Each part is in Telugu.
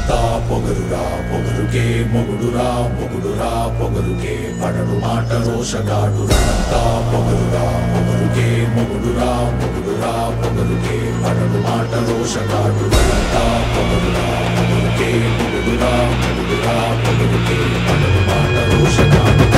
పగలంతా పొగరురా పొగరుకే మొగుడురా మొగుడురా పొగరుకే పడడు మాట రోషగాడురా అంతా పొగరురా పొగరుకే మొగుడురా మొగుడురా పొగరుకే పడడు మాట రోషగాడురా అంతా పొగరురా పొగరుకే మొగుడురా మొగుడురా పొగరుకే పడడు మాట రోషగాడురా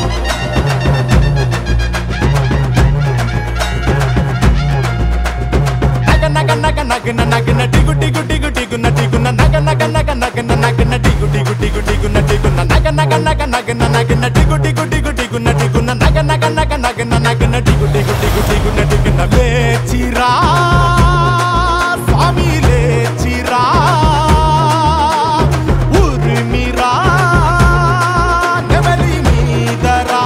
నగ నగ నగ నగన నగన టిగు టిగు టిగు టిగున టిగున నగ నగ నగ నగన నగన టిగు టిగు టిగు టిగున టిగున నగ నగ నగ నగన నగన టిగు టిగు టిగు టిగున టిగున నగ నగ నగ నగన నగన టిగు టిగు టిగు టిగున టిగున లేచిరా స్వామి లేచిరా ఉరిమిరా నెమలి మీదరా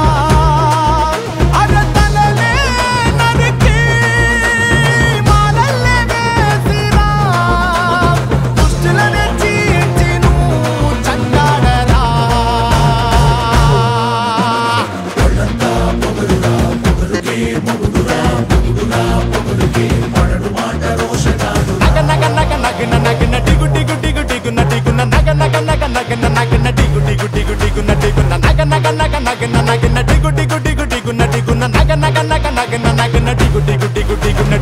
అరతలలే నరికి మాలల్లే వేసిరా దుష్టులనే చీల్చిను చంగాడరా పగలంతా పొగరురా పొగరుకే మొగుడురా మొగుడురా పొగరుకే పడడు మాట రోషగాడురా నగ నగ నగ నగన నగన టిగు టిగు టిగు టిగున టిగున నగ నగ నగ నగన నగన టిగు టిగు టిగు టిగున టిగున నగ నగ నగ నగన నగన టిగు టిగు టిగు టిగున టిగున నగ నగ నగ నగన నగన టిగు టిగు టిగు టిగున